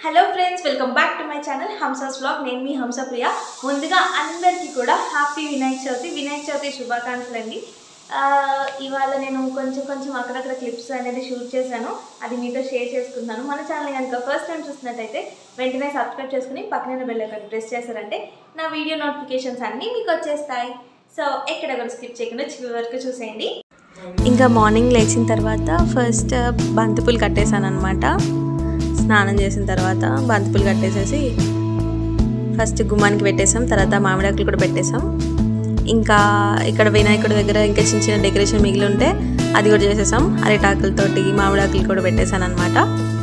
hello friends welcome back to my channel Hamsa's vlog నేను మీ హంసప్రియ ముందుగా అందరికీ కూడా హ్యాపీ వినాయక చవితి వినాయక చవితి శుభాకాంక్షలు అండి ఆ, ఇవాళ నేను కొంచెం కొంచెం అక్కడక్కడ క్లిప్స్ అనేది షూట్ చేశాను అది మీతో షేర్ చేసుకుంటాను మన ఛానల్ కనుక ఫస్ట్ టైం చూసినట్టయితే వెంటనే సబ్స్క్రైబ్ చేసుకుని పక్కన బెల్ ఐకాన్ ప్రెస్ చేశారంటే నా వీడియో నోటిఫికేషన్స్ అన్నీ మీకు వచ్చేస్తాయి సో ఎక్కడ కూడా స్కిప్ చేయకుండా చివరి వరకు చూసేయండి ఇంకా మార్నింగ్ లేచిన తర్వాత ఫస్ట్ బంతిపూలు కట్టేశాను అనమాట స్నానం చేసిన తర్వాత బంతిపూలు కట్టేసేసి ఫస్ట్ గుమ్మానికి పెట్టేసాం తర్వాత మామిడాకులు కూడా పెట్టేసాం ఇంకా ఇక్కడ వినాయకుడి దగ్గర ఇంకా చిన్న చిన్న డెకరేషన్ మిగిలి ఉంటే అది కూడా చేసేసాం అరిటాకులతోటి మామిడాకులు కూడా పెట్టేశాను అనమాట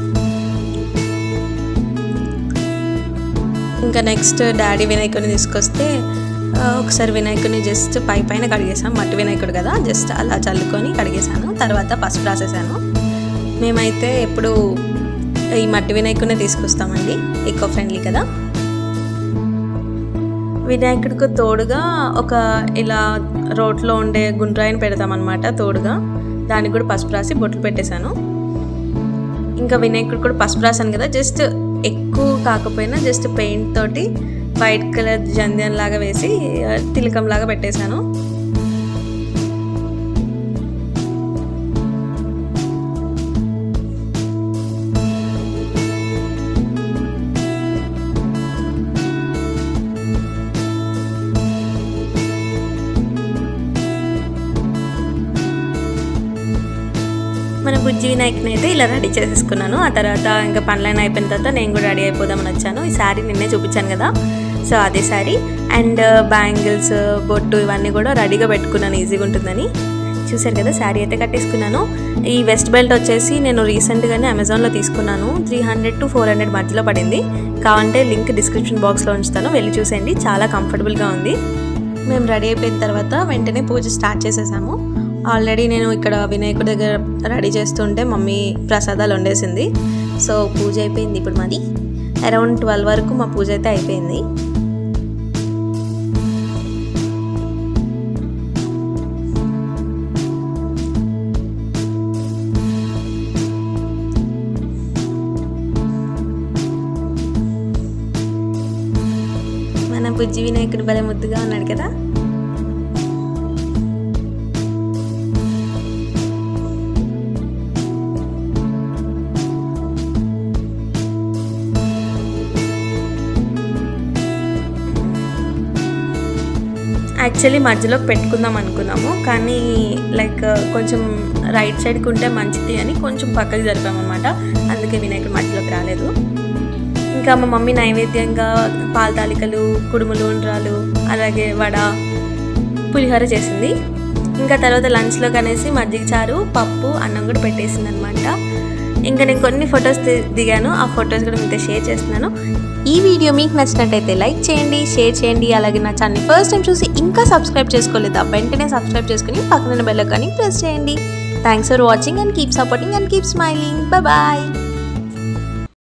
ఇంకా నెక్స్ట్ డాడీ వినాయకుడిని తీసుకొస్తే ఆ, ఒకసారి వినాయకుడిని జస్ట్ పై పైన కడిగేసాం మట్టి వినాయకుడు కదా జస్ట్ అలా చల్లుకొని కడిగేసాను తర్వాత పసుపు రాసేసాను మేమైతే ఎప్పుడు ఈ మట్టి వినాయకుడిని తీసుకొస్తామండి ఎకో ఫ్రెండ్లీ కదా వినాయకుడికి తోడుగా ఒక ఇలా రోడ్లో ఉండే గుండ్రాయిని పెడతామన్నమాట తోడుగా దానికి కూడా పసుపు రాసి బొట్లు పెట్టేశాను ఇంకా వినాయకుడు కూడా పసుపు రాశాను కదా జస్ట్ ఎక్కువ కాకపోయినా జస్ట్ పెయింట్ తోటి వైట్ కలర్ జంధ్యం లాగా వేసి ఆ, తిలకం లాగా పెట్టేశాను మన బుజ్జి వినాయకుని అయితే ఇలా రెడీ చేసేసుకున్నాను ఆ తర్వాత ఇంకా పనులైన అయిపోయిన తర్వాత నేను కూడా రెడీ అయిపోదామని వచ్చాను ఈ శారీ నిన్నే చూపించాను కదా సో అదే శారీ అండ్ బ్యాంగిల్స్ బొట్టు ఇవన్నీ కూడా రెడీగా పెట్టుకున్నాను ఈజీగా ఉంటుందని చూసారు కదా శారీ అయితే కట్టేసుకున్నాను ఈ వెస్ట్ బెల్ట్ వచ్చేసి నేను రీసెంట్గానే అమెజాన్లో తీసుకున్నాను three hundred to four hundred మధ్యలో పడింది కావంటే లింక్ డిస్క్రిప్షన్ బాక్స్లో ఉంచుతాను వెళ్ళి చూసేయండి చాలా కంఫర్టబుల్గా ఉంది మేము రెడీ అయిపోయిన తర్వాత వెంటనే పూజ స్టార్ట్ చేసేసాము ఆల్రెడీ నేను ఇక్కడ వినాయకుడి దగ్గర రెడీ చేస్తుంటే మమ్మీ ప్రసాదాలు వండేసింది సో పూజ అయిపోయింది ఇప్పుడు మాది అరౌండ్ ట్వెల్వ్ వరకు మా పూజ అయితే అయిపోయింది మన బుజ్జి వినాయకుడు భలే ముద్దుగా ఉన్నాడు కదా యాక్చువల్లీ మధ్యలో పెట్టుకుందాం అనుకున్నాము కానీ లైక్ కొంచెం రైట్ సైడ్కి ఉంటే మంచిది అని కొంచెం పక్కకి జరిపామన్నమాట అందుకే వినాయకుడు మధ్యలోకి రాలేదు ఇంకా మా మమ్మీ నైవేద్యంగా పాల తాలికలు కుడుములు ఉండ్రాలు అలాగే వడ పులిహోర చేసింది ఇంకా తర్వాత లంచ్లో కనేసి మజ్జిగ చారు పప్పు అన్నం కూడా పెట్టేసింది అనమాట ఇంకా నేను కొన్ని ఫొటోస్ దిగాను ఆ ఫొటోస్ కూడా మీతో షేర్ చేస్తున్నాను ఈ వీడియో మీకు నచ్చినట్టయితే లైక్ చేయండి షేర్ చేయండి అలాగే నా ఛానల్ ఫస్ట్ టైం చూసి ఇంకా సబ్స్క్రైబ్ చేసుకోలేదా వెంటనే సబ్స్క్రైబ్ చేసుకుని పక్కన బెల్ కానీ ప్రెస్ చేయండి thanks for watching and keep supporting and keep smiling bye